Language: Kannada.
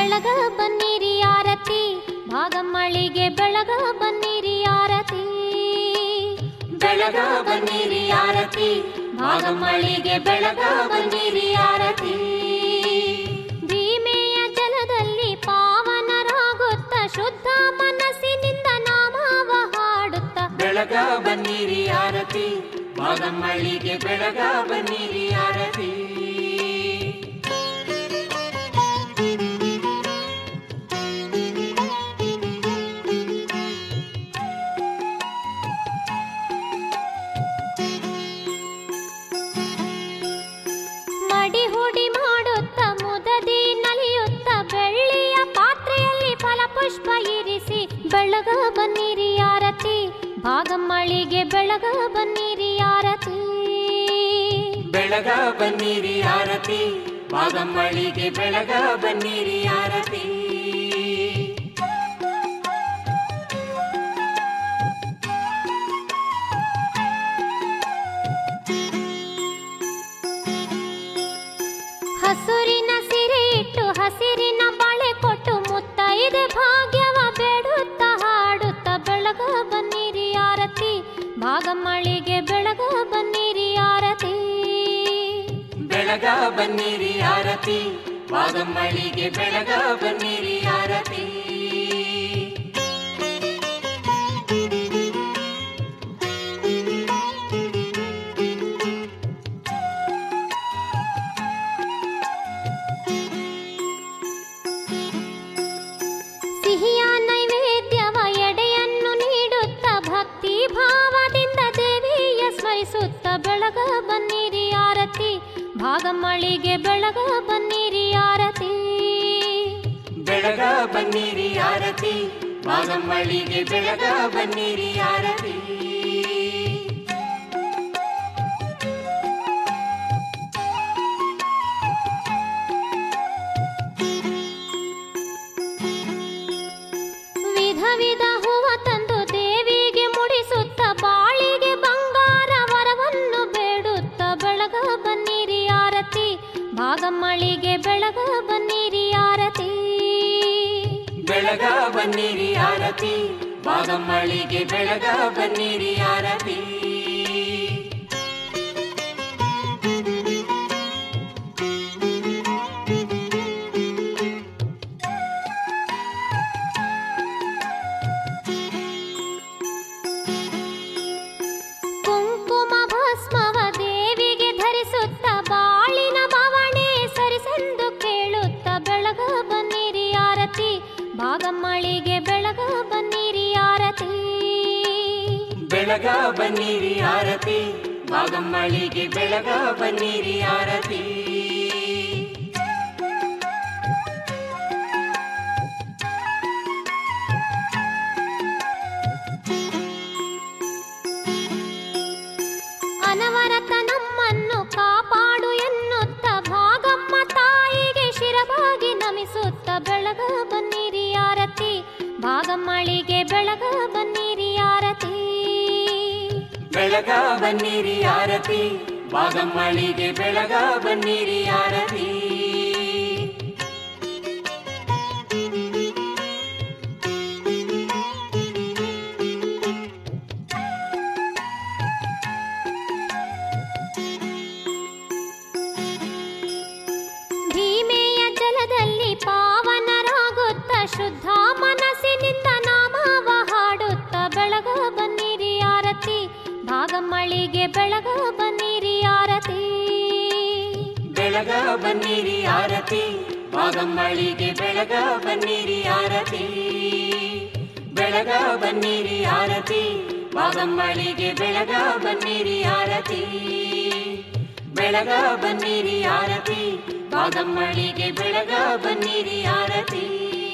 ಬೆಳಗ ಬನ್ನಿರಿ ಆರತಿ ಭಾಗಮ್ಮಳಿಗೆ ಬೆಳಗ ಬನ್ನಿರಿ ಆರತಿ ಬೆಳಗ ಬನ್ನಿರಿ ಆರತಿ ಭಾಗಮ್ಮಳಿಗೆ ಬೆಳಗ ಬನ್ನಿರಿ ಆರತಿ ಭೀಮೆಯ ಜಲದಲ್ಲಿ ಪಾವನರಾಗುತ್ತ ಶುದ್ಧ ಮನಸ್ಸಿನಿಂದ ನಾಮವ ಹಾಡುತ್ತ ಬೆಳಗ ಬನ್ನಿರಿ ಆರತಿ ಭಾಗಮ್ಮಳಿಗೆ ಬೆಳಗ ಬನ್ನಿರಿ ಆರತಿ ಮಡಿ ಹುಡಿ ಮಾಡುತ್ತ ಮುದದಿ ನಲಿಯುತ್ತ ಬೆಳ್ಳಿಯ ಪಾತ್ರೆಯಲ್ಲಿ ಫಲಪುಷ್ಪ ಇರಿಸಿ ಬೆಳಗ ಬನ್ನಿರಿ ಆರತಿ ಭಾಗಮ್ಮಳಿಗೆ ಬೆಳಗ ಬನ್ನಿರಿ ಆರತಿ ಬೆಳಗ ಬನ್ನಿರಿ ಆರತಿ ಭಾಗಮ್ಮಳಿಗೆ ಬೆಳಗ ಬನ್ನಿರಿ ಆರತಿ ಹಸುರಿನ ಸಿರೆ ಇಟ್ಟು ಹಸಿರಿನ ಬಳೆ ಕೊಟ್ಟು ಮುತ್ತೈದೆ ಭಾಗ್ಯವ ಬೇಡುತ್ತ ಹಾಡುತ್ತ ಬೆಳಗ ಬನ್ನಿರಿ ಆರತಿ ಭಾಗಮ್ಮಳಿಗೆ ಬೆಳಗ ಬನ್ನಿರಿ ಆರತಿ ಬೆಳಗ ಬನ್ನಿರಿ ಆರತಿ ಭಾಗಮ್ಮಳಿಗೆ ಬೆಳಗ ಬನ್ನಿರಿ ಆರತಿ ಸಿಹಿಯ ನೈವೇದ್ಯವ ಎಡೆಯನ್ನು ನೀಡುತ್ತ ಭಕ್ತಿ ಭಾವದಿಂದ ದೇವಿಯ ಸ್ಮರಿಸುತ್ತ ಬೆಳಗ ಬನ್ನಿರಿ ಆರತಿ ಭಾಗಮ್ಮಳಿಗೆ ಬೆಳಗ ಬನ್ನಿರಿ ಆರತಿ ಬೆಳಗ ಬನ್ನಿರಿ ಆರತಿ ಭಾಗಮ್ಮಳಿಗೆ ಬೆಳಗ ಬನ್ನಿರಿ ಆರತಿ ವಿಧ ವಿಧ ಹೂವ ತಂದು ದೇವಿಗೆ ಮುಡಿಸುತ್ತ ಬಾಳಿಗೆ ಬಂಗಾರ ವರವನ್ನು ಬೇಡುತ್ತ ಬೆಳಗ ಬನ್ನಿರಿ ಆರತಿ ಭಾಗಮ್ಮಳಿಗೆ ಬೆಳಗ ಬನ್ನಿರಿ ಆರತಿ ಬೆಳಗ ಬನ್ನಿರಿ ಆರತಿ ಭಾಗಮ್ಮಳಿಗೆ ಬೆಳಗ ಬನ್ನಿರಿ ಆರತಿ ಕುಂಕುಮ ಭಸ್ಮವ ದೇವಿಗೆ ಧರಿಸುತ್ತ ಬಾಳಿನ ಬವಣೆ ಸರಿಸೆಂದು ಕೇಳುತ್ತ ಬೆಳಗ ಬನ್ನಿರಿ ಆರತಿ ಭಾಗಮ್ಮಳಿಗೆ ಬೆಳಗ ಬನ್ನಿರಿ ಆರತಿ ಬೆಳಗ ಬನ್ನಿರಿ ಆರತಿ ಭಾಗಮ್ಮಳಿಗೆ ಬೆಳಗ ಬನ್ನಿರಿ ಆರತಿ ಅನವರತ ನಮ್ಮನ್ನು ಕಾಪಾಡು ಎನ್ನುತ್ತ ಭಾಗಮ್ಮ ತಾಯಿಗೆ ಶಿರವಾಗಿ ನಮಿಸುತ್ತ ಬೆಳಗ ಬನ್ನಿರಿ ಆರತಿ ಭಾಗಮ್ಮಳಿಗೆ ಬೆಳಗ ಬನ್ನಿರಿ ಆರತಿ ಬೆಳಗ ಬನ್ನಿರಿ ಆರತಿ ಭಾಗಮ್ಮಳಿಗೆ ಬೆಳಗ ಬನ್ನಿರಿ ಆರತಿ ಭೀಮೆಯ ಜಲದಲ್ಲಿ ಪಾವನರಾಗುತ್ತ ಶುದ್ಧ ಮನಸ್ಸಿನಿಂದ ನಾಮವ ಹಾಡುತ್ತ ಬೆಳಗ ಬನ್ನಿರಿ ಆರತಿ ಭಾಗಮ್ಮಳಿಗೆ ಬೆಳಗ ಬನ್ನಿರಿ ಆರತಿ ಬೆಳಗ ಬನ್ನಿರಿ ಆರತಿ ಭಾಗಮ್ಮಳಿಗೆ ಬೆಳಗ ಬನ್ನಿರಿ ಆರತಿ ಬೆಳಗ ಬನ್ನಿರಿ ಆರತಿ ಭಾಗಮ್ಮಳಿಗೆ ಬೆಳಗ ಬನ್ನಿರಿ ಆರತಿ ಬೆಳಗ ಬನ್ನಿರಿ ಆರತಿ ಭಾಗಮ್ಮಳಿಗೆ ಬೆಳಗ ಬನ್ನಿರಿ ಆರತಿ